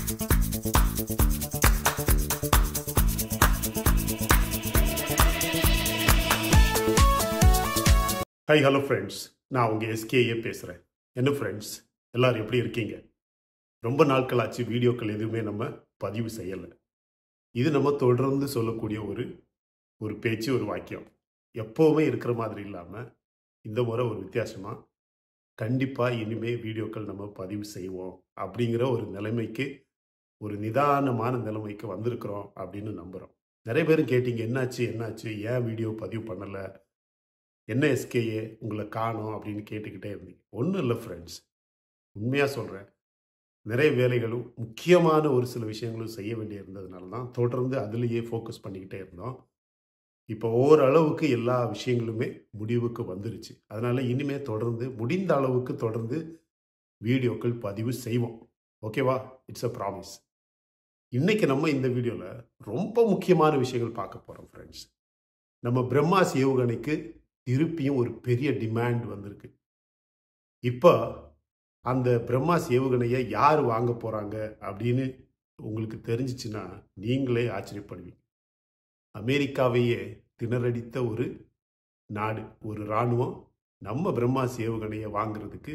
Hi hello friends நான் உங்கள் SKA பேசுகிறேன் என்ன ஃப்ரெண்ட்ஸ் எல்லாரும் எப்படி இருக்கீங்க ரொம்ப நாட்கள் ஆச்சு வீடியோக்கள் எதுவுமே நம்ம பதிவு செய்யலை இது நம்ம தொடர்ந்து சொல்லக்கூடிய ஒரு ஒரு பேச்சு ஒரு வாக்கியம் எப்போவுமே இருக்கிற மாதிரி இல்லாமல் இந்த முறை ஒரு வித்தியாசமாக கண்டிப்பாக இனிமே வீடியோக்கள் நம்ம பதிவு செய்வோம் அப்படிங்கிற ஒரு நிலைமைக்கு ஒரு நிதானமான நிலைமைக்கு வந்திருக்கிறோம் அப்படின்னு நம்புகிறோம் நிறைய பேரும் கேட்டீங்க என்னாச்சு என்னாச்சு ஏன் வீடியோ பதிவு பண்ணலை என்ன எஸ்கேஏ உங்களை காணோம் அப்படின்னு கேட்டுக்கிட்டே இருந்தீங்க ஒன்றும் இல்லை ஃப்ரெண்ட்ஸ் உண்மையாக சொல்கிறேன் நிறைய வேலைகளும் முக்கியமான ஒரு சில விஷயங்களும் செய்ய வேண்டிய இருந்ததுனால தான் தொடர்ந்து அதுலேயே ஃபோக்கஸ் பண்ணிக்கிட்டே இருந்தோம் இப்போ ஓரளவுக்கு எல்லா விஷயங்களுமே முடிவுக்கு வந்துருச்சு அதனால் இனிமேல் தொடர்ந்து முடிந்த அளவுக்கு தொடர்ந்து வீடியோக்கள் பதிவு செய்வோம் ஓகேவா இட்ஸ் அ ப்ராமிஸ் இன்னைக்கு நம்ம இந்த வீடியோவில் ரொம்ப முக்கியமான விஷயங்கள் பார்க்க போகிறோம் ஃப்ரெண்ட்ஸ் நம்ம பிரம்மாஸ் ஏவுகணைக்கு திருப்பியும் ஒரு பெரிய டிமாண்ட் வந்திருக்கு இப்போ அந்த பிரம்மாஸ் ஏவுகணையை யார் வாங்க போகிறாங்க அப்படின்னு உங்களுக்கு தெரிஞ்சிச்சுன்னா நீங்களே ஆச்சரியப்படுவீங்க அமெரிக்காவையே திணறடித்த ஒரு நாடு ஒரு இராணுவம் நம்ம பிரம்மாஸ் ஏவுகணையை வாங்குறதுக்கு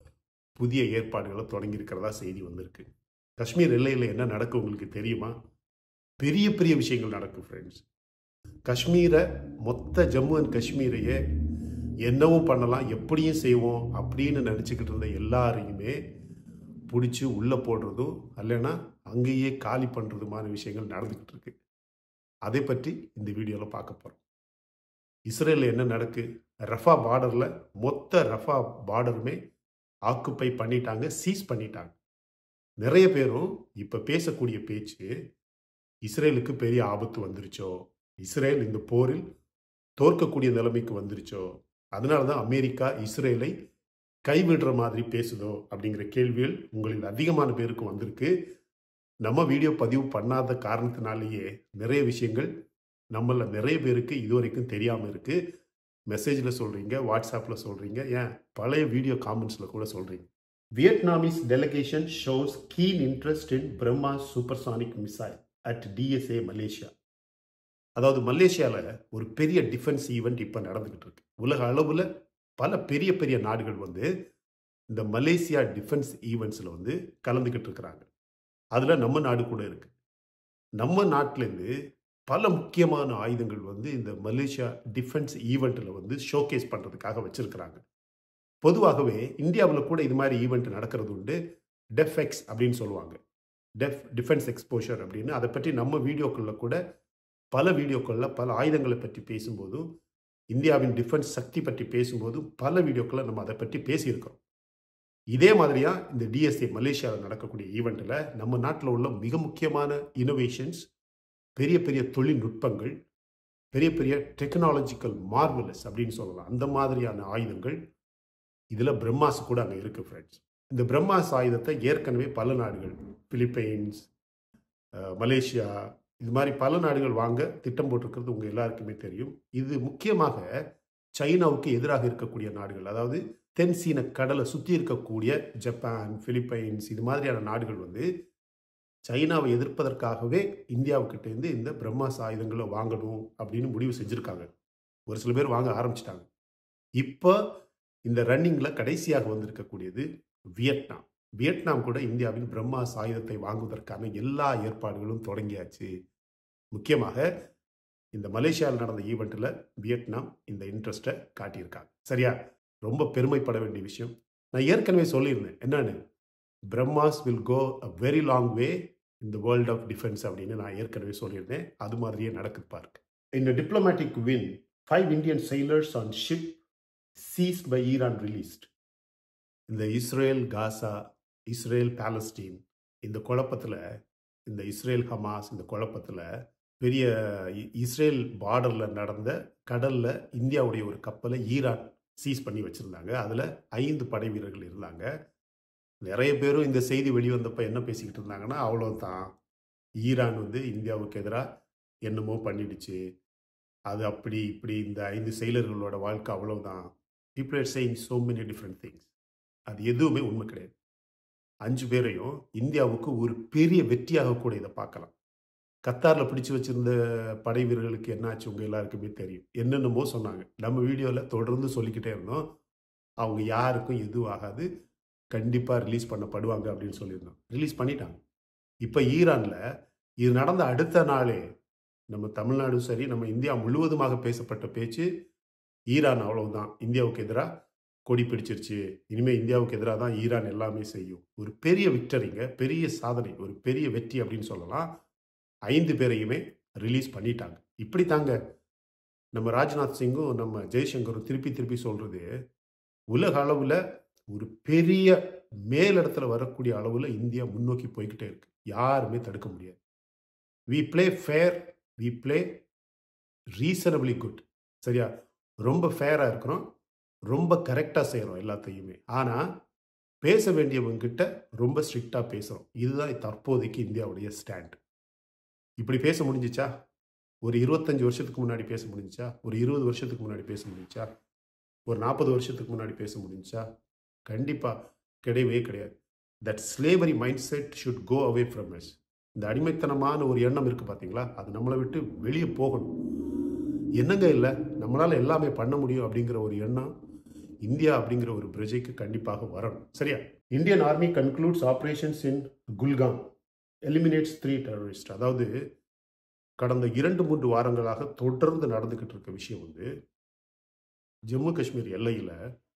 புதிய ஏற்பாடுகளை தொடங்கியிருக்கிறதா செய்தி வந்திருக்கு காஷ்மீர் எல்லையில் என்ன நடக்கும் உங்களுக்கு தெரியுமா பெரிய பெரிய விஷயங்கள் நடக்கும் ஃப்ரெண்ட்ஸ் காஷ்மீரை மொத்த ஜம்மு அண்ட் காஷ்மீரையே என்னவும் பண்ணலாம் எப்படியும் செய்வோம் அப்படின்னு நினச்சிக்கிட்டு இருந்த எல்லாரையுமே பிடிச்சி உள்ளே போடுறதும் இல்லைன்னா அங்கேயே காலி பண்ணுறதுமான விஷயங்கள் நடந்துக்கிட்டு இருக்கு அதை பற்றி இந்த வீடியோவில் பார்க்க போகிறோம் இஸ்ரேலில் என்ன நடக்கு ரஃபா பார்டரில் மொத்த ரஃபா பார்டருமே ஆக்குப்பை பண்ணிட்டாங்க சீஸ் பண்ணிட்டாங்க நிறைய பேரும் இப்போ பேசக்கூடிய பேச்சு இஸ்ரேலுக்கு பெரிய ஆபத்து வந்துருச்சோ இஸ்ரேல் இந்த போரில் தோற்கக்கூடிய நிலைமைக்கு வந்துருச்சோ அதனால தான் அமெரிக்கா இஸ்ரேலை கைவிடுற மாதிரி பேசுதோ அப்படிங்கிற கேள்விகள் உங்களில் அதிகமான பேருக்கு வந்திருக்கு நம்ம வீடியோ பதிவு பண்ணாத காரணத்தினாலேயே நிறைய விஷயங்கள் நம்மள நிறைய பேருக்கு இதுவரைக்கும் தெரியாமல் இருக்குது மெசேஜில் சொல்கிறீங்க வாட்ஸ்அப்பில் சொல்கிறீங்க ஏன் பழைய வீடியோ காமெண்ட்ஸில் கூட சொல்கிறீங்க Vietnamese delegation shows keen interest in BrahMos supersonic missile at DSA Malaysia அதாவது மலேசியாவில் ஒரு பெரிய டிஃபென்ஸ் ஈவெண்ட் இப்போ நடந்துக்கிட்டு இருக்கு உலக அளவில் பல பெரிய பெரிய நாடுகள் வந்து இந்த மலேசியா டிஃபென்ஸ் ஈவெண்ட்ஸில் வந்து கலந்துக்கிட்டு இருக்கிறாங்க அதில் நம்ம நாடு கூட இருக்குது நம்ம நாட்டிலேருந்து பல முக்கியமான ஆயுதங்கள் வந்து இந்த மலேசியா டிஃபென்ஸ் ஈவெண்ட்டில் வந்து ஷோகேஸ் பண்ணுறதுக்காக வச்சுருக்கிறாங்க பொதுவாகவே இந்தியாவில் கூட இது மாதிரி ஈவெண்ட் நடக்கிறது உண்டு டெஃப்எக்ஸ் அப்படின்னு சொல்லுவாங்க டெஃப் டிஃபென்ஸ் எக்ஸ்போஷர் அப்படின்னு அதை பற்றி நம்ம வீடியோக்களில் கூட பல வீடியோக்களில் பல ஆயுதங்களை பற்றி பேசும்போதும் இந்தியாவின் டிஃபென்ஸ் சக்தி பற்றி பேசும்போதும் பல வீடியோக்களில் நம்ம அதை பற்றி பேசியிருக்கிறோம் இதே மாதிரியாக இந்த டிஎஸ்ஏ மலேசியாவில் நடக்கக்கூடிய ஈவெண்ட்டில் நம்ம நாட்டில் உள்ள மிக முக்கியமான இனோவேஷன்ஸ் பெரிய பெரிய தொழில்நுட்பங்கள் பெரிய பெரிய டெக்னாலஜிக்கல் மார்வலஸ் அப்படின்னு சொல்லலாம் அந்த மாதிரியான ஆயுதங்கள் இதில் பிரம்மாஸ் கூட அங்கே இருக்குது ஃப்ரெண்ட்ஸ் இந்த பிரம்மாஸ் ஆயுதத்தை ஏற்கனவே பல நாடுகள் பிலிப்பைன்ஸ் மலேசியா இது மாதிரி பல நாடுகள் வாங்க திட்டம் போட்டிருக்கிறது உங்கள் எல்லாருக்குமே தெரியும் இது முக்கியமாக சைனாவுக்கு எதிராக இருக்கக்கூடிய நாடுகள் அதாவது தென் சீன கடலை சுற்றி இருக்கக்கூடிய ஜப்பான் பிலிப்பைன்ஸ் இது மாதிரியான நாடுகள் வந்து சைனாவை எதிர்ப்பதற்காகவே இந்தியாவுக்கிட்டேருந்து இந்த பிரம்மாஸ் ஆயுதங்களை வாங்கணும் அப்படின்னு முடிவு செஞ்சுருக்காங்க ஒரு சில பேர் வாங்க ஆரம்பிச்சிட்டாங்க இப்போ இந்த ரன்னிங்கில் கடைசியாக வந்திருக்கக்கூடியது வியட்நாம் வியட்நாம் கூட இந்தியாவின் பிரம்மாஸ் ஆயுதத்தை வாங்குவதற்கான எல்லா ஏற்பாடுகளும் தொடங்கியாச்சு முக்கியமாக இந்த மலேசியாவில் நடந்த ஈவெண்ட்டில் வியட்நாம் இந்த இன்ட்ரெஸ்ட்டை காட்டியிருக்காங்க சரியா ரொம்ப பெருமைப்பட வேண்டிய விஷயம் நான் ஏற்கனவே சொல்லியிருந்தேன் என்னன்னு BrahMos will go a very long way இந்த வேர்ல்ட் ஆஃப் டிஃபென்ஸ் அப்படின்னு நான் ஏற்கனவே சொல்லியிருந்தேன் அது மாதிரியே நடக்குது பாருங்க இந்த diplomatic win five Indian sailors on ship seized by Iran released இந்த இஸ்ரேல் காசா இஸ்ரேல் பாலஸ்டீன் இந்த குழப்பத்தில் இந்த இஸ்ரேல் ஹமாஸ் இந்த குழப்பத்தில் பெரிய இ- இஸ்ரேல் பார்டரில் நடந்த கடலில் இந்தியாவுடைய ஒரு கப்பலை ஈரான் சீஸ் பண்ணி வச்சுருந்தாங்க அதில் ஐந்து படை வீரர்கள் இருந்தாங்க நிறைய பேரும் இந்த செய்தி வெளிவந்தப்போ என்ன பேசிக்கிட்டு இருந்தாங்கன்னா அவ்வளோதான் ஈரான் வந்து இந்தியாவுக்கு எதிராக என்னமோ பண்ணிடுச்சு அது அப்படி இப்படி இந்த ஐந்து செயலர்களோட வாழ்க்கை அவ்வளவுதான் people are saying so many different things அது எதுவுமே உண்மை கிடையாது அஞ்சு பேரையும் இந்தியாவுக்கு ஒரு பெரிய வெற்றியாக கூட இதை பார்க்கலாம் கத்தாரில் பிடிச்சு வச்சிருந்த படை வீரர்களுக்கு என்னாச்சு உங்கள் எல்லாருக்குமே தெரியும் என்னென்னமோ சொன்னாங்க நம்ம வீடியோவில் தொடர்ந்து சொல்லிக்கிட்டே இருந்தோம் அவங்க யாருக்கும் எதுவும் ஆகாது கண்டிப்பாக ரிலீஸ் பண்ணப்படுவாங்க அப்படின்னு சொல்லியிருந்தோம் ரிலீஸ் பண்ணிட்டாங்க இப்போ ஈரானில் இது நடந்த அடுத்த நாளே நம்ம தமிழ்நாடும் சரி நம்ம இந்தியா முழுவதுமாக பேசப்பட்ட பேச்சு ஈரான் அவ்வளவுதான் இந்தியாவுக்கு எதிராக கொடி பிடிச்சிருச்சு இனிமேல் இந்தியாவுக்கு எதிராக தான் ஈரான் எல்லாமே செய்யும் ஒரு பெரிய விக்டரிங்க பெரிய சாதனை ஒரு பெரிய வெற்றி அப்படின்னு சொல்லலாம் ஐந்து பேரையுமே ரிலீஸ் பண்ணிட்டாங்க இப்படி தாங்க நம்ம ராஜ்நாத் சிங்கும் நம்ம ஜெய்சங்கரும் திருப்பி திருப்பி சொல்றது உலக அளவில் ஒரு பெரிய மேலிடத்துல வரக்கூடிய அளவில் இந்தியா முன்னோக்கி போய்கிட்டே இருக்கு யாருமே தடுக்க முடியாது we play fair we play reasonably good சரியா ரொம்ப ஃபேராக இருக்கிறோம் ரொம்ப கரெக்டாக செய்கிறோம் எல்லாத்தையுமே ஆனால் பேச வேண்டியவங்க ரொம்ப ஸ்ட்ரிக்டாக பேசுகிறோம் இதுதான் தற்போதைக்கு இந்தியாவுடைய ஸ்டாண்ட் இப்படி பேச முடிஞ்சிச்சா ஒரு இருபத்தஞ்சு வருஷத்துக்கு முன்னாடி பேச முடிஞ்சிச்சா ஒரு இருபது வருஷத்துக்கு முன்னாடி பேச முடிஞ்சிச்சா ஒரு நாற்பது வருஷத்துக்கு முன்னாடி பேச முடிஞ்சிச்சா கண்டிப்பாக கிடையவே கிடையாது that slavery mind set should go away from us இந்த அடிமைத்தனமான ஒரு எண்ணம் இருக்குது பார்த்தீங்களா அது நம்மளை விட்டு வெளியே போகணும் என்னங்க இல்லை நம்மளால் எல்லாமே பண்ண முடியும் அப்படிங்கிற ஒரு எண்ணம் இந்தியா அப்படிங்கிற ஒரு பிரஜைக்கு கண்டிப்பாக வரணும் சரியா Indian army concludes operations in Kulgam eliminates three terrorist அதாவது கடந்த இரண்டு மூன்று வாரங்களாக தொடர்ந்து நடந்துக்கிட்டு இருக்க விஷயம் வந்து ஜம்மு காஷ்மீர் எல்லையில்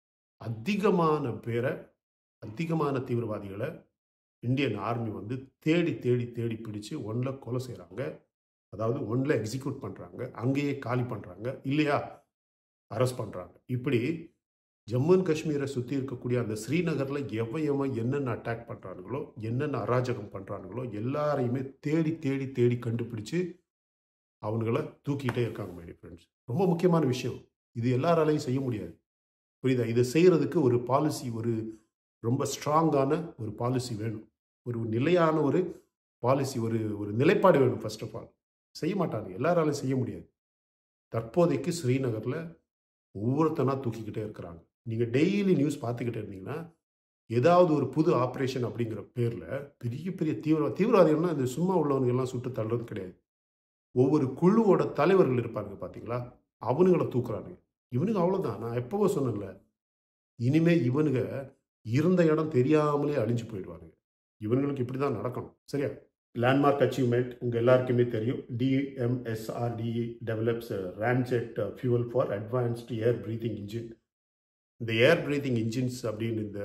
அதிகமான பேரை அதிகமான தீவிரவாதிகளை இந்தியன் ஆர்மி வந்து தேடி தேடி தேடி பிடிச்சு ஒன்றில் கொலை செய்கிறாங்க அதாவது ஒன்றில் எக்ஸிக்யூட் பண்ணுறாங்க அங்கேயே காலி பண்ணுறாங்க இல்லையா அரெஸ்ட் பண்ணுறாங்க இப்படி ஜம்மு அண்ட் காஷ்மீரை சுற்றி இருக்கக்கூடிய அந்த ஸ்ரீநகரில் எவன் எவன் என்னென்ன அட்டாக் பண்ணுறானுங்களோ என்னென்ன அராஜகம் பண்ணுறானுங்களோ எல்லாரையுமே தேடி தேடி தேடி கண்டுபிடிச்சு அவனுங்களை தூக்கிட்டே இருக்காங்க மை ஃப்ரெண்ட்ஸ் ரொம்ப முக்கியமான விஷயம் இது எல்லாராலையும் செய்ய முடியாது புரியுதா இதை செய்கிறதுக்கு ஒரு பாலிசி ஒரு ரொம்ப ஸ்ட்ராங்கான ஒரு பாலிசி வேணும் ஒரு நிலையான ஒரு பாலிசி ஒரு ஒரு நிலைப்பாடு வேணும் ஃபர்ஸ்ட் ஆஃப் ஆல் செய்ய மாட்டாங்க எல்லாராலையும் செய்ய முடியாது தற்போதைக்கு ஸ்ரீநகரில் ஒவ்வொருத்தனா தூக்கிக்கிட்டே இருக்கிறாங்க நீங்கள் டெய்லி நியூஸ் பார்த்துக்கிட்டே இருந்தீங்கன்னா ஏதாவது ஒரு புது ஆப்ரேஷன் அப்படிங்கிற பேரில் பெரிய பெரிய தீவிர தீவிரவாதிகள்னா இந்த சும்மா உள்ளவனுங்கெல்லாம் சுட்டு தள்ளுறது கிடையாது ஒவ்வொரு குழுவோட தலைவர்கள் இருப்பாங்க பார்த்தீங்களா அவனுங்களை தூக்குறானுங்க இவனுங்க அவ்வளோதான் நான் எப்பவோ சொன்னேன்ல இனிமே இவனுங்க இருந்த இடம் தெரியாமலே அழிஞ்சு போயிடுவாங்க இவனுங்களுக்கு இப்படி தான் நடக்கணும் சரியா லேண்ட்மார்க் அச்சீவ்மெண்ட் உங்கள் எல்லாருக்குமே தெரியும் DMSRDE develops ramjet fuel for advanced air breathing engine இந்த ஏர் ப்ரீத்திங் இன்ஜின்ஸ் அப்படின்னு இந்த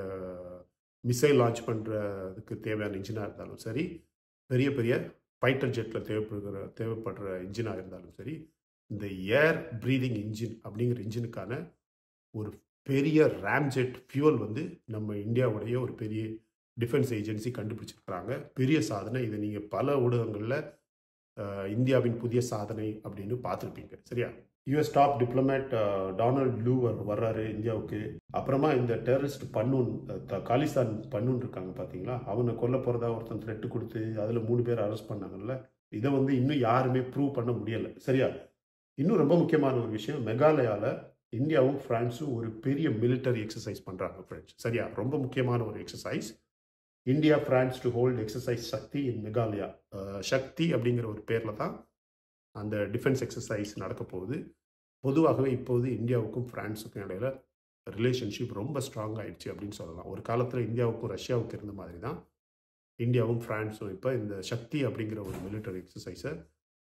மிசைல் லான்ச் பண்ணுறதுக்கு தேவையான இன்ஜினாக இருந்தாலும் சரி பெரிய பெரிய ஃபைட்டர் ஜெட்டில் தேவைப்படுகிற தேவைப்படுற இன்ஜினாக இருந்தாலும் சரி இந்த ஏர் ப்ரீதிங் இன்ஜின் அப்படிங்கிற இன்ஜினுக்கான ஒரு பெரிய ரேம்ஜெட் ஃபியூவல் வந்து நம்ம இந்தியாவுடைய ஒரு பெரிய டிஃபென்ஸ் ஏஜென்சி கண்டுபிடிச்சிருக்கிறாங்க பெரிய சாதனை இதை நீங்கள் பல ஊடகங்களில் இந்தியாவின் புதிய சாதனை அப்படின்னு பார்த்துருப்பீங்க சரியா US top diplomat Donald Lu வர்றாரு இந்தியாவுக்கு அப்புறமா இந்த டெரரிஸ்ட் பன்னூன் காலிஸ்தான் பன்னூன் இருக்காங்க பார்த்தீங்களா அவனை கொல்ல போகிறதா ஒருத்தன் த்ரெட்டு கொடுத்து அதில் மூணு பேர் அரெஸ்ட் பண்ணாங்கல்ல இதை வந்து இன்னும் யாருமே ப்ரூவ் பண்ண முடியலை சரியா இன்னும் ரொம்ப முக்கியமான ஒரு விஷயம் மெகாலயாவில் இந்தியாவும் ஃப்ரான்ஸும் ஒரு பெரிய மிலிட்டரி எக்ஸசைஸ் பண்ணுறாங்க ஃப்ரெண்ட்ஸ் சரியா ரொம்ப முக்கியமான ஒரு exercise India France to hold exercise Shakti in Meghalaya Shakti அப்படிங்கிற ஒரு பேரில் தான் அந்த டிஃபென்ஸ் எக்ஸசைஸ் நடக்க போகுது பொதுவாகவே இப்போது இந்தியாவுக்கும் ஃப்ரான்ஸுக்கும் இடையில ரிலேஷன்ஷிப் ரொம்ப ஸ்ட்ராங் ஆயிடுச்சு அப்படின்னு சொல்லலாம் ஒரு காலத்தில் இந்தியாவுக்கும் ரஷ்யாவுக்கும் இருந்த மாதிரி தான் இந்தியாவும் ஃப்ரான்ஸும் இப்போ இந்த சக்தி அப்படிங்கிற ஒரு மிலிட்டரி எக்ஸசைஸை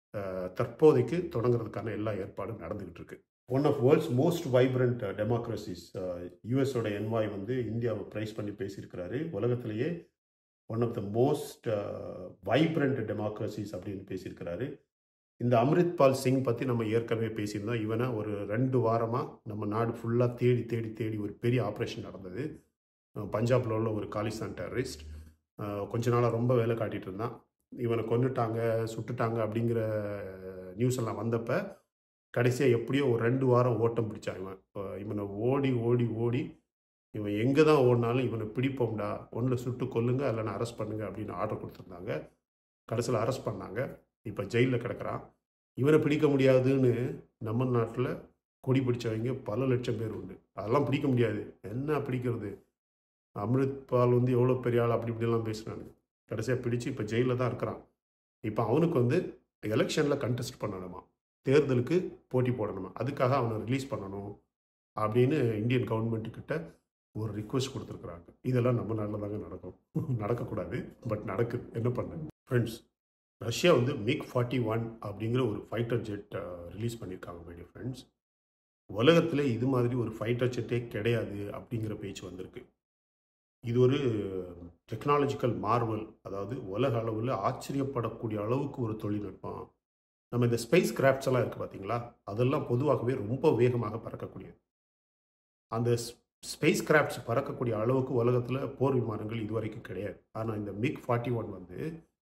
தற்போதைக்கு தொடங்குறதுக்கான எல்லா ஏற்பாடும் நடந்துகிட்டு இருக்கு one of world's most vibrant democracies யூஎஸோட என்வாய் வந்து இந்தியாவை ப்ரைஸ் பண்ணி பேசியிருக்கிறாரு உலகத்திலேயே one of the most vibrant democracies அப்படின்னு பேசியிருக்கிறாரு இந்த அம்ரித்பால் சிங் பற்றி நம்ம ஏற்கனவே பேசியிருந்தோம் இவனை ஒரு ரெண்டு வாரமாக நம்ம நாடு ஃபுல்லாக தேடி தேடி தேடி ஒரு பெரிய ஆப்ரேஷன் நடந்தது பஞ்சாபில் உள்ள ஒரு காலிஸ்தான் டெரரிஸ்ட் கொஞ்ச நாளாக ரொம்ப வேலை காட்டிகிட்டு இருந்தான் இவனை கொண்டுட்டாங்க சுட்டுட்டாங்க அப்படிங்கிற நியூஸ் எல்லாம் வந்தப்போ கடைசியாக எப்படியோ ஒரு ரெண்டு வாரம் ஓட்டம் பிடிச்சான் இவன் இவனை ஓடி ஓடி ஓடி இவன் எங்கே தான் ஓடினாலும் இவனை பிடிப்போம்டா ஒன்றில் சுட்டு கொல்லுங்க இல்லைன்னா அரெஸ்ட் பண்ணுங்க அப்படின்னு ஆர்டர் கொடுத்துருந்தாங்க கடைசியில் அரெஸ்ட் பண்ணாங்க இப்போ ஜெயிலில் கிடக்கிறான் இவனை பிடிக்க முடியாதுன்னு நம்ம நாட்டில் கொடி பிடிச்சவங்க பல லட்சம் பேர் உண்டு அதெல்லாம் பிடிக்க முடியாது என்ன பிடிக்கிறது அமிர்த் பால் வந்து எவ்வளோ பெரிய ஆள் அப்படி இப்படிலாம் பேசுனாங்க கடைசியாக பிடிச்சு இப்போ ஜெயிலில் தான் இருக்கிறான் இப்போ அவனுக்கு வந்து எலெக்ஷனில் கண்டெஸ்ட் பண்ணணுமா தேர்தலுக்கு போட்டி போடணுமா அதுக்காக அவனை ரிலீஸ் பண்ணணும் அப்படின்னு இந்தியன் கவர்மெண்ட் கிட்ட ஒரு ரிக்வெஸ்ட் கொடுத்துருக்குறாங்க இதெல்லாம் நம்ம நாட்டில் தாங்க நடக்கும் நடக்கக்கூடாது பட் நடக்குது என்ன பண்ண ஃப்ரெண்ட்ஸ் ரஷ்யா வந்து மிக் ஃபார்ட்டி ஒன் அப்படிங்கிற ஒரு ஃபைட்டர் ஜெட் ரிலீஸ் பண்ணியிருக்காங்க மை ஃப்ரெண்ட்ஸ் உலகத்தில் இது மாதிரி ஒரு ஃபைட்டர் ஜெட்டே கிடையாது அப்படிங்கிற பேச்சு வந்திருக்கு இது ஒரு டெக்னாலஜிக்கல் மார்வல் அதாவது உலக அளவில் ஆச்சரியப்படக்கூடிய அளவுக்கு ஒரு தொழில்நுட்பம் நம்ம இந்த ஸ்பேஸ் கிராஃப்ட்ஸ் எல்லாம் இருக்குது பார்த்தீங்களா அதெல்லாம் பொதுவாகவே ரொம்ப வேகமாக பறக்கக்கூடியது அந்த ஸ்பேஸ் கிராஃப்ட்ஸ் பறக்கக்கூடிய அளவுக்கு உலகத்தில் போர் விமானங்கள் இதுவரைக்கும் கிடையாது ஆனால் இந்த மிக் ஃபார்ட்டி ஒன் வந்து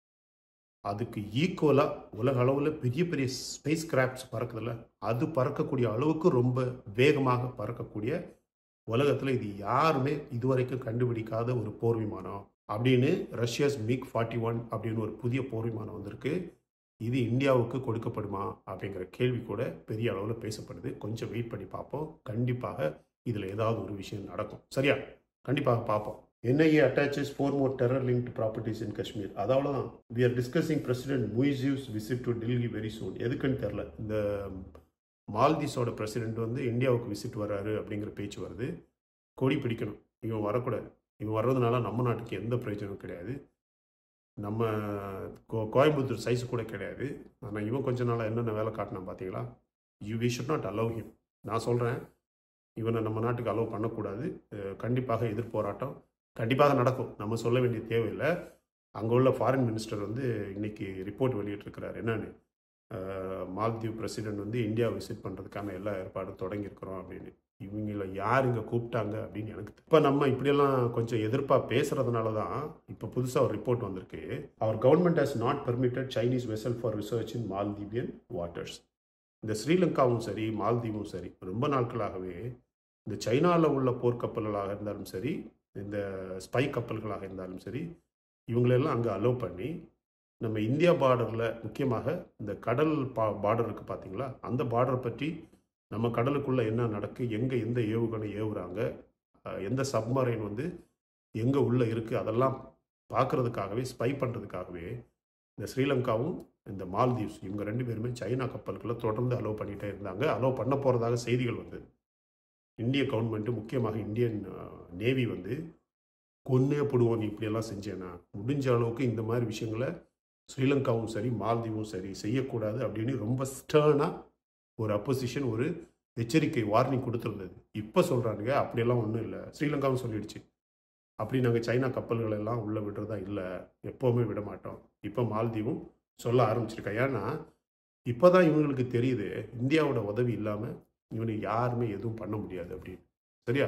அதுக்கு ஈக்குவலாக உலக அளவில் பெரிய பெரிய ஸ்பேஸ் கிராஃப்ட்ஸ் பறக்குதுல்ல அது பறக்கக்கூடிய அளவுக்கு ரொம்ப வேகமாக பறக்கக்கூடிய உலகத்தில் இது யாருமே இதுவரைக்கும் கண்டுபிடிக்காத ஒரு போர் விமானம் அப்படின்னு ரஷ்யாஸ் மிக் ஃபார்ட்டி ஒன் அப்படின்னு ஒரு புதிய போர் விமானம் வந்திருக்கு இது இந்தியாவுக்கு கொடுக்கப்படுமா அப்படிங்கிற கேள்வி கூட பெரிய அளவில் பேசப்படுது கொஞ்சம் வெயிட் பண்ணி பார்ப்போம் கண்டிப்பாக இதில் ஏதாவது ஒரு விஷயம் நடக்கும் சரியா கண்டிப்பாக பார்ப்போம் NIA attaches four more terror linked properties in Kashmir அவ்வளோதான் we are discussing president Muizzu's visit to Delhi very soon எதுக்குன்னு தெரில இந்த மால்தீஸோட பிரசிடென்ட் வந்து இந்தியாவுக்கு விசிட் வர்றாரு அப்படிங்கிற பேச்சு வருது கொடி பிடிக்கணும் இவன் வரக்கூடாது இவன் வர்றதுனால நம்ம நாட்டுக்கு எந்த பிரயோஜனமும் கிடையாது நம்ம கோ கோயம்புத்தூர் சைஸ் கூட கிடையாது ஆனால் இவன் கொஞ்ச நாளாக என்னென்ன வேலை காட்டினான் பார்த்தீங்களா you we should not allow him நான் சொல்கிறேன் இவனை நம்ம நாட்டுக்கு அலோவ் பண்ணக்கூடாது கண்டிப்பாக எதிர்போராட்டம் கண்டிப்பாக நடக்கும் நம்ம சொல்ல வேண்டிய தேவையில்லை அங்கே உள்ள ஃபாரின் மினிஸ்டர் வந்து இன்னைக்கு ரிப்போர்ட் வெளியிட்டிருக்கிறார் என்னன்னு மால்தீவ் பிரசிடென்ட் வந்து இந்தியா விசிட் பண்ணுறதுக்கான எல்லா ஏற்பாடும் தொடங்கியிருக்கிறோம் அப்படின்னு இவங்கள யார் இங்கே கூப்பிட்டாங்க அப்படின்னு எனக்கு இப்போ நம்ம இப்படியெல்லாம் கொஞ்சம் எதிர்ப்பாக பேசுகிறதுனால தான் இப்போ புதுசாக ஒரு ரிப்போர்ட் வந்திருக்கு our government has not permitted Chinese vessel for research in Maldivian waters இந்த ஸ்ரீலங்காவும் சரி மால்தீவும் சரி ரொம்ப நாட்களாகவே இந்த சைனாவில் உள்ள போர்க்கப்பல்களாக இருந்தாலும் சரி இந்த ஸ்பை கப்பல்களாக இருந்தாலும் சரி இவங்களெல்லாம் அங்கே அலோவ் பண்ணி நம்ம இந்தியா பார்டரில் முக்கியமாக இந்த கடல் பா பார்டர் இருக்குது பார்த்தீங்களா அந்த பார்டர் பற்றி நம்ம கடலுக்குள்ளே என்ன நடக்கு எங்கே எந்த ஏவுகணை ஏவுறாங்க எந்த சப்மரைன் வந்து எங்கே உள்ளே இருக்குது அதெல்லாம் பார்க்குறதுக்காகவே ஸ்பை பண்ணுறதுக்காகவே இந்த ஸ்ரீலங்காவும் இந்த மால்தீவ்ஸ் இவங்க ரெண்டு பேருமே சைனா கப்பல்களை தொடர்ந்து அலோவ் பண்ணிகிட்டே இருந்தாங்க அலோவ் பண்ண போகிறதாக செய்திகள் வந்து இந்திய கவர்மெண்ட்டு முக்கியமாக இந்தியன் நேவி வந்து கொன்னே போடுவோம் நீ இப்படியெல்லாம் செஞ்சேன்னா முடிஞ்ச அளவுக்கு இந்த மாதிரி விஷயங்களை ஸ்ரீலங்காவும் சரி மால்தீவும் சரி செய்யக்கூடாது அப்படின்னு ரொம்ப ஸ்டர்னாக ஒரு அப்போசிஷன் ஒரு எச்சரிக்கை வார்னிங் கொடுத்துருந்தது இப்போ சொல்கிறானுங்க அப்படியெல்லாம் ஒன்றும் இல்லை ஸ்ரீலங்காவும் சொல்லிடுச்சு அப்படி நாங்கள் சைனா கப்பல்கள் எல்லாம் உள்ளே விடுறதா இல்லை எப்போவுமே விட மாட்டோம் இப்போ மால்தீவும் சொல்ல ஆரம்பிச்சிருக்கா ஏன்னா இப்போ தான் இவங்களுக்கு தெரியுது இந்தியாவோட உதவி இல்லாமல் இவனுக்கு யாருமே எதுவும் பண்ண முடியாது அப்படின்னு சரியா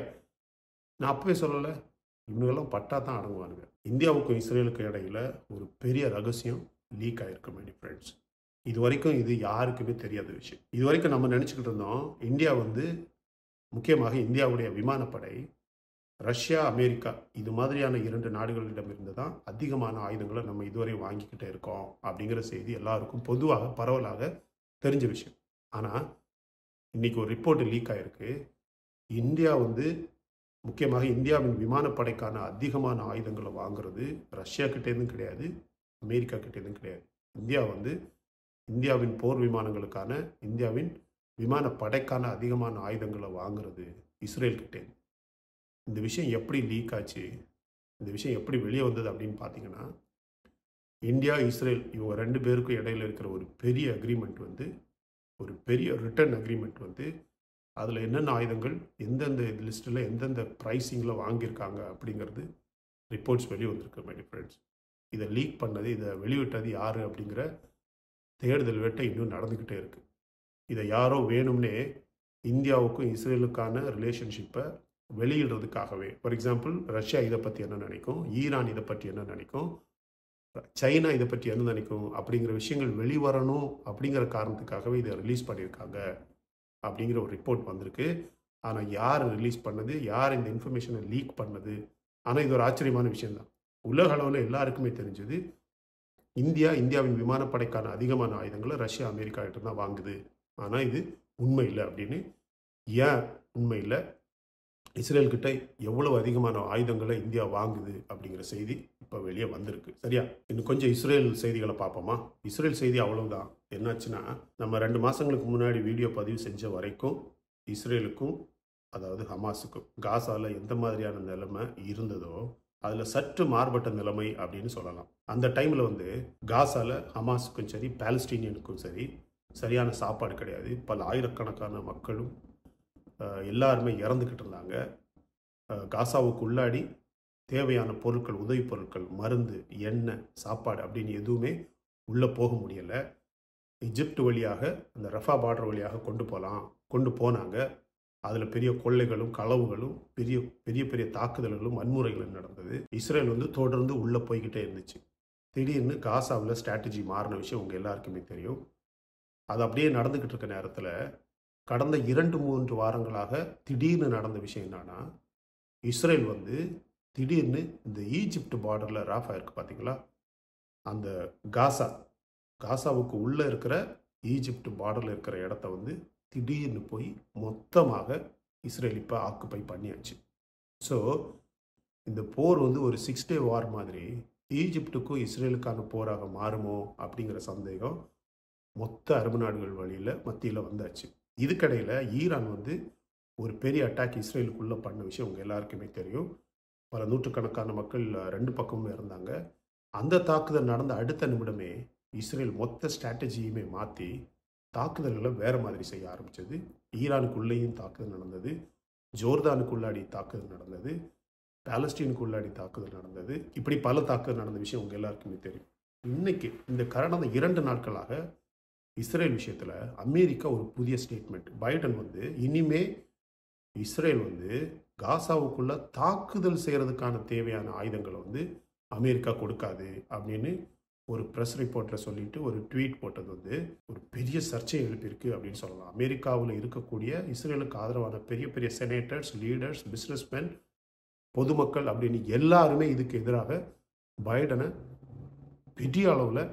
நான் அப்பவே சொல்லலை இவனுங்கெல்லாம் பட்டா தான் அடங்குவானுங்க இந்தியாவுக்கும் இஸ்ரேலுக்கும் இடையில ஒரு பெரிய ரகசியம் லீக் ஆகிருக்கு மை ஃப்ரெண்ட்ஸ் இது வரைக்கும் இது யாருக்குமே தெரியாத விஷயம் இது வரைக்கும் நம்ம நினச்சிக்கிட்டு இருந்தோம் இந்தியா வந்து முக்கியமாக இந்தியாவுடைய விமானப்படை ரஷ்யா அமெரிக்கா இது மாதிரியான இரண்டு நாடுகளிடமிருந்து தான் அதிகமான ஆயுதங்களை நம்ம இதுவரை வாங்கிக்கிட்டே இருக்கோம் அப்படிங்கிற செய்தி எல்லாருக்கும் பொதுவாக பரவலாக தெரிஞ்ச விஷயம் ஆனால் இன்னைக்கு ஒரு ரிப்போர்ட் லீக் ஆயிருக்கு இந்தியா வந்து முக்கியமாக இந்தியாவின் விமானப்படைக்கான அதிகமான ஆயுதங்களை வாங்குறது ரஷ்யா கிட்டேருந்தும் கிடையாது அமெரிக்கா கிட்டேருந்தும் கிடையாது இந்தியா வந்து இந்தியாவின் போர் விமானங்களுக்கான இந்தியாவின் விமானப்படைக்கான அதிகமான ஆயுதங்களை வாங்குறது இஸ்ரேல் கிட்டே இந்த விஷயம் எப்படி லீக் ஆச்சு இந்த விஷயம் எப்படி வெளியே வந்தது அப்படின்னு பார்த்தீங்கன்னா இந்தியா இஸ்ரேல் இவங்க ரெண்டு பேருக்கும் இடையில இருக்கிற ஒரு பெரிய அக்ரிமெண்ட் வந்து ஒரு பெரிய ரிட்டர்ன் அக்ரிமெண்ட் வந்து அதில் என்னென்ன ஆயுதங்கள் எந்தெந்த லிஸ்ட்டில் எந்தெந்த ப்ரைஸிங்கில் வாங்கியிருக்காங்க அப்படிங்கிறது ரிப்போர்ட்ஸ் வெளியே வந்திருக்கு மை ஃப்ரெண்ட்ஸ் இதை லீக் பண்ணது இதை வெளியிட்டது யார் அப்படிங்கிற தேடுதல் வேட்டை இன்னும் நடந்துக்கிட்டே இருக்குது இதை யாரோ வேணும்னே இந்தியாவுக்கும் இஸ்ரேலுக்கான ரிலேஷன்ஷிப்பை வெளியிடுறதுக்காகவே ஃபார் எக்ஸாம்பிள் ரஷ்யா இதை பற்றி என்ன நினைக்கும் ஈரான் இதை பற்றி என்ன நினைக்கும் சைனா இதை பற்றி என்ன நினைக்கும் அப்படிங்கிற விஷயங்கள் வெளிவரணும் அப்படிங்கிற காரணத்துக்காகவே இதை ரிலீஸ் பண்ணியிருக்காங்க அப்படிங்கிற ஒரு ரிப்போர்ட் வந்திருக்கு ஆனால் யார் ரிலீஸ் பண்ணது யார் இந்த இன்ஃபர்மேஷனை லீக் பண்ணது ஆனால் இது ஒரு ஆச்சரியமான விஷயம்தான் உலக அளவில் எல்லாருக்குமே தெரிஞ்சது இந்தியா இந்தியாவின் விமானப்படைக்கான அதிகமான ஆயுதங்களை ரஷ்யா அமெரிக்கா கிட்ட தான் வாங்குது ஆனால் இது உண்மை இல்லை அப்படின்னு ஏன் உண்மை இல்லை இஸ்ரேல் கிட்ட எவ்வளவு அதிகமான ஆயுதங்களை இந்தியா வாங்குது அப்படிங்கிற செய்தி இப்போ வெளியே வந்திருக்கு சரியா இன்னும் கொஞ்சம் இஸ்ரேல் செய்திகளை பார்ப்போமா இஸ்ரேல் செய்தி அவ்வளவுதான் என்னாச்சுன்னா நம்ம ரெண்டு மாசங்களுக்கு முன்னாடி வீடியோ பதிவு செஞ்ச வரைக்கும் இஸ்ரேலுக்கும் அதாவது ஹமாஸுக்கும் காசால எந்த மாதிரியான நிலைமை இருந்ததோ அதில் சற்று மாறுபட்ட நிலைமை அப்படின்னு சொல்லலாம் அந்த டைமில் வந்து காசால ஹமாஸுக்கும் சரி பாலஸ்டீனியனுக்கும் சரி சரியான சாப்பாடு கிடையாது பல ஆயிரக்கணக்கான மக்களும் அஹ், எல்லாருமே இறந்துக்கிட்டு இருந்தாங்க அஹ், காசாவுக்கு உள்ளாடி தேவையான பொருட்கள் உதவி பொருட்கள் மருந்து எண்ணெய் சாப்பாடு அப்படின்னு எதுவுமே உள்ளே போக முடியலை எஜிப்ட் வழியாக அந்த ரஃபா பார்டர் வழியாக கொண்டு போகலாம் கொண்டு போனாங்க அதில் பெரிய கொள்ளைகளும் களவுகளும் பெரிய பெரிய பெரிய தாக்குதல்களும் வன்முறைகளும் நடந்தது இஸ்ரேல் வந்து தொடர்ந்து உள்ளே போய்கிட்டே இருந்துச்சு திடீர்னு காசாவில் ஸ்ட்ராட்டஜி மாறின விஷயம் உங்கள் எல்லாருக்குமே தெரியும் அது அப்படியே நடந்துக்கிட்டு இருக்க நேரத்தில் கடந்த இரண்டு மூன்று வாரங்களாக திடீர்னு நடந்த விஷயம் என்னன்னா இஸ்ரேல் வந்து திடீர்னு இந்த ஈஜிப்ட் பார்டரில் ராஃபா இருக்கு பார்த்தீங்களா அந்த காசா காசாவுக்கு உள்ளே இருக்கிற ஈஜிப்ட் பார்டரில் இருக்கிற இடத்த வந்து திடீர்னு போய் மொத்தமாக இஸ்ரேல் இப்போ ஆக்குப்பை பண்ணியாச்சு ஸோ இந்த போர் வந்து ஒரு சிக்ஸ் டே வார் மாதிரி ஈஜிப்டுக்கும் இஸ்ரேலுக்கான போராக மாறுமோ அப்படிங்கிற சந்தேகம் மொத்த அரபு நாடுகள் வழியில் மத்தியில் வந்தாச்சு இதுக்கடையில் ஈரான் வந்து ஒரு பெரிய அட்டாக் இஸ்ரேலுக்குள்ளே பண்ண விஷயம் உங்கள் எல்லாருக்குமே தெரியும் பல நூற்றுக்கணக்கான மக்கள் ரெண்டு பக்கமும் இருந்தாங்க அந்த தாக்குதல் நடந்த அடுத்த நிமிடமே இஸ்ரேல் மொத்த ஸ்ட்ராட்டஜியுமே மாற்றி தாக்குதல்களை வேறு மாதிரி செய்ய ஆரம்பித்தது ஈரானுக்குள்ளேயும் தாக்குதல் நடந்தது ஜோர்தானுக்குள்ளாடி தாக்குதல் நடந்தது பாலஸ்டீனுக்குள்ளாடி தாக்குதல் நடந்தது இப்படி பல தாக்குதல் நடந்த விஷயம் உங்கள் எல்லாருக்குமே தெரியும் இன்னைக்கு இந்த கடந்த இரண்டு நாட்களாக இஸ்ரேல் விஷயத்தில் அமெரிக்கா ஒரு புதிய ஸ்டேட்மெண்ட் பைடன் வந்து இனிமே இஸ்ரேல் வந்து காசாவுக்குள்ள தாக்குதல் செய்கிறதுக்கான தேவையான ஆயுதங்களை வந்து அமெரிக்கா கொடுக்காது அப்படின்னு ஒரு ப்ரெஸ் ரிப்போர்ட்டில் சொல்லிட்டு ஒரு ட்வீட் போட்டது வந்து ஒரு பெரிய சர்ச்சையை எழுப்பியிருக்கு அப்படின்னு சொல்லலாம் அமெரிக்காவில் இருக்கக்கூடிய இஸ்ரேலுக்கு ஆதரவான பெரிய பெரிய செனேட்டர்ஸ் லீடர்ஸ் பிஸ்னஸ்மேன் பொதுமக்கள் அப்படின்னு எல்லாருமே இதுக்கு எதிராக பைடனை பெரிய அளவில்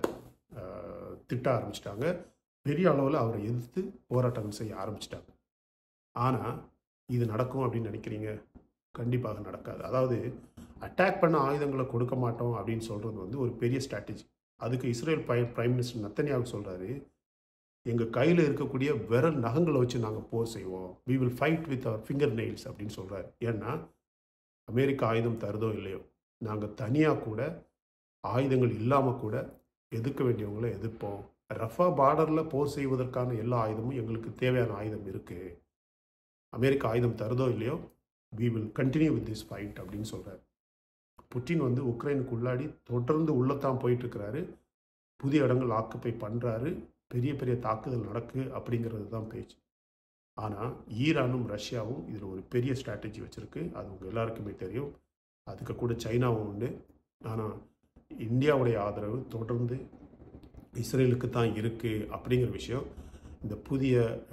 திட்ட ஆரம்பிச்சிட்டாங்க பெரிய அளவில் அவரை எதிர்த்து போராட்டங்கள் செய்ய ஆரம்பிச்சிட்டாங்க ஆனால் இது நடக்கும் அப்படின்னு நினைக்கிறீங்க கண்டிப்பாக நடக்காது அதாவது அட்டாக் பண்ண ஆயுதங்களை கொடுக்க மாட்டோம் அப்படின்னு சொல்கிறது வந்து ஒரு பெரிய ஸ்ட்ராட்டஜி அதுக்கு Israel by prime minister Netanyahu சொல்கிறாரு எங்கள் கையில் இருக்கக்கூடிய விரல் நகங்களை வச்சு நாங்கள் போர் செய்வோம் we will fight with our finger nails அப்படின்னு சொல்கிறாரு ஏன்னா அமெரிக்கா ஆயுதம் தருதோ இல்லையோ நாங்கள் தனியாக கூட ஆயுதங்கள் இல்லாமல் கூட எதிர்க்க வேண்டியவங்களை எதிர்ப்போம் ரஃபா பார்டரில் போர் செய்வதற்கான எல்லா ஆயுதமும் எங்களுக்கு தேவையான ஆயுதம் இருக்குது அமெரிக்கா ஆயுதம் தருதோ இல்லையோ we will continue with this fight அப்படின்னு சொல்கிறார் புட்டின் வந்து உக்ரைனுக்கு உள்ளாடி தொடர்ந்து உள்ளத்தான் போயிட்டு இருக்கிறாரு புதிய இடங்கள் ஆக்குப்பை பண்ணுறாரு பெரிய பெரிய தாக்குதல் நடக்கு அப்படிங்கிறது தான் பேச்சு ஆனால் ஈரானும் ரஷ்யாவும் இதில் ஒரு பெரிய ஸ்ட்ராட்டஜி வச்சுருக்கு அது உங்கள் எல்லாருக்குமே தெரியும் அதுக்கு கூட சைனாவும் உண்டு ஆனால் இந்தியாவுடைய ஆதரவு தொடர்ந்து இஸ்ரேலுக்கு தான் இருக்குது அப்படிங்கிற விஷயம் இந்த புதிய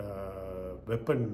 வெப்பன்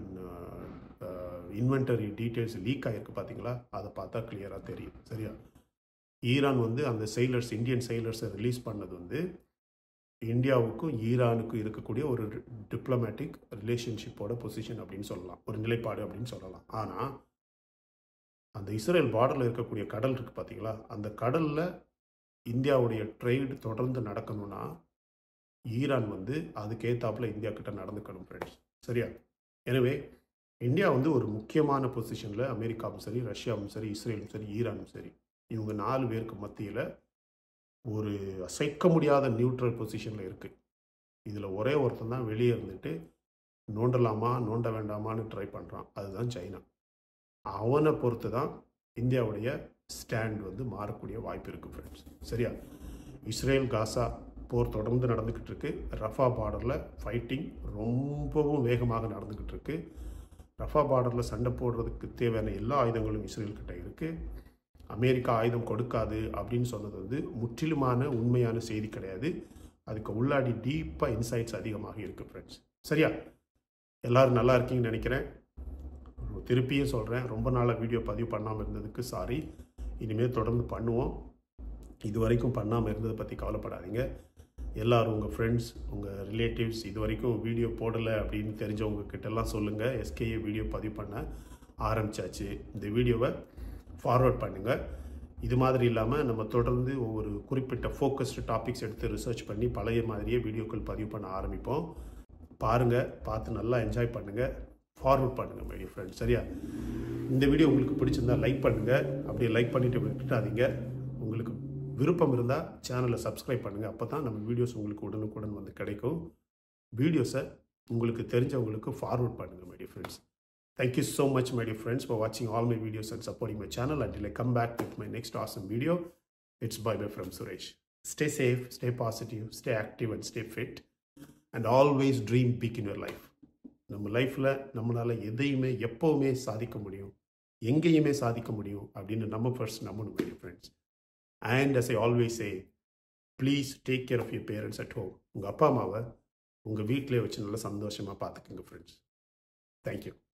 இன்வென்டரி டீட்டெயில்ஸ் லீக் ஆகிருக்கு பார்த்தீங்களா அதை பார்த்தா கிளியராக தெரியும் சரியா ஈரான் வந்து அந்த செயலர்ஸ் இந்தியன் செயலர்ஸை ரிலீஸ் பண்ணது வந்து இந்தியாவுக்கும் ஈரானுக்கும் இருக்கக்கூடிய ஒரு டிப்ளமேட்டிக் ரிலேஷன்ஷிப்போட பொசிஷன் அப்படின்னு சொல்லலாம் ஒரு நிலைப்பாடு அப்படின்னு சொல்லலாம் ஆனால் அந்த இஸ்ரேல் பார்டரில் இருக்கக்கூடிய கடல் இருக்குது பார்த்தீங்களா அந்த கடலில் இந்தியாவுடைய ட்ரேடு தொடர்ந்து நடக்கணும்னா ஈரான் வந்து அதுக்கேத்தாப்புல இந்தியா கிட்ட நடந்துக்கணும் ஃப்ரெண்ட்ஸ் சரியா எனவே இந்தியா வந்து ஒரு முக்கியமான பொசிஷனில் அமெரிக்காவும் சரி ரஷ்யாவும் சரி இஸ்ரேலும் சரி ஈரானும் சரி இவங்க நாலு பேருக்கு மத்தியில் ஒரு அசைக்க முடியாத நியூட்ரல் பொசிஷனில் இருக்குது இதில் ஒரே ஒருத்தன் தான் வெளியே இருந்துட்டு நோண்டலாமா நோண்ட வேண்டாமான்னு ட்ரை பண்ணுறான் அதுதான் சைனா அவனை பொறுத்து தான் இந்தியாவுடைய ஸ்டாண்ட் வந்து மாறக்கூடிய வாய்ப்பு இருக்குது ஃப்ரெண்ட்ஸ் சரியா இஸ்ரேல் காசா போர் தொடர்ந்து நடந்துக்கிட்டு இருக்கு ரஃபா பார்டரில் ஃபைட்டிங் ரொம்பவும் வேகமாக நடந்துக்கிட்டு இருக்கு ரஃபா பார்டரில் சண்டை போடுறதுக்கு தேவையான எல்லா ஆயுதங்களும் இஸ்ரேல் கிட்ட இருக்குது அமெரிக்கா ஆயுதம் கொடுக்காது அப்படின்னு சொன்னது வந்து முற்றிலுமான உண்மையான செய்தி கிடையாது அதுக்கு உள்ளாடி டீப்பாக இன்சைட்ஸ் அதிகமாக இருக்குது ஃப்ரெண்ட்ஸ் சரியா எல்லாரும் நல்லா இருக்கீங்கன்னு நினைக்கிறேன் திருப்பியும் சொல்கிறேன் ரொம்ப நாளாக வீடியோ பதிவு பண்ணாமல் இருந்ததுக்கு சாரி இனிமேல் தொடர்ந்து பண்ணுவோம் இது வரைக்கும் பண்ணாமல் இருந்ததை பற்றி கவலைப்படாதீங்க எல்லாரும் உங்கள் ஃப்ரெண்ட்ஸ் உங்கள் ரிலேட்டிவ்ஸ் இது வரைக்கும் வீடியோ போடலை அப்படின்னு தெரிஞ்சவங்க கிட்டலாம் சொல்லுங்கள் எஸ்கேஏ வீடியோ பதிவு பண்ண ஆரம்பிச்சாச்சு இந்த வீடியோவை ஃபார்வர்ட் பண்ணுங்கள் இது மாதிரி இல்லாமல் நம்ம தொடர்ந்து ஒவ்வொரு குறிப்பிட்ட ஃபோக்கஸ்டு டாபிக்ஸ் எடுத்து ரிசர்ச் பண்ணி பழைய மாதிரியே வீடியோக்கள் பதிவு பண்ண ஆரம்பிப்போம் பாருங்கள் பார்த்து நல்லா என்ஜாய் பண்ணுங்கள் ஃபார்வர்ட் பண்ணுங்கள் மைடிய ஃப்ரெண்ட்ஸ் சரியா இந்த வீடியோ உங்களுக்கு பிடிச்சிருந்தா லைக் பண்ணுங்கள் அப்படியே லைக் பண்ணிவிட்டு விட்டுட்டாதீங்க உங்களுக்கு விருப்பம் இருந்தால் சேனலை சப்ஸ்கிரைப் பண்ணுங்கள் அப்போ தான் நம்ம வீடியோஸ் உங்களுக்கு உடனுக்குடன் வந்து கிடைக்கும் வீடியோஸை உங்களுக்கு தெரிஞ்சவங்களுக்கு ஃபார்வர்ட் பண்ணுங்கள் my dear friends Thank you so much, my dear friends, for watching all my videos and supporting my channel. Until I come back with my next awesome video, it's bye bye from Suresh. Stay safe, stay positive, stay active, and stay fit. And always dream big in your life. நம்ம லைஃப்பில் நம்மளால் எதையுமே எப்போவுமே சாதிக்க முடியும் எங்கேயுமே சாதிக்க முடியும் அப்படின்னு நம்ம ஃபர்ஸ்ட் நம்பணும் my friends and as I always say please take care of your parents at home உங்கள் அப்பா அம்மாவை உங்கள் வீட்டிலே வச்சு நல்லா சந்தோஷமாக பார்த்துக்குங்க ஃப்ரெண்ட்ஸ் தேங்க்யூ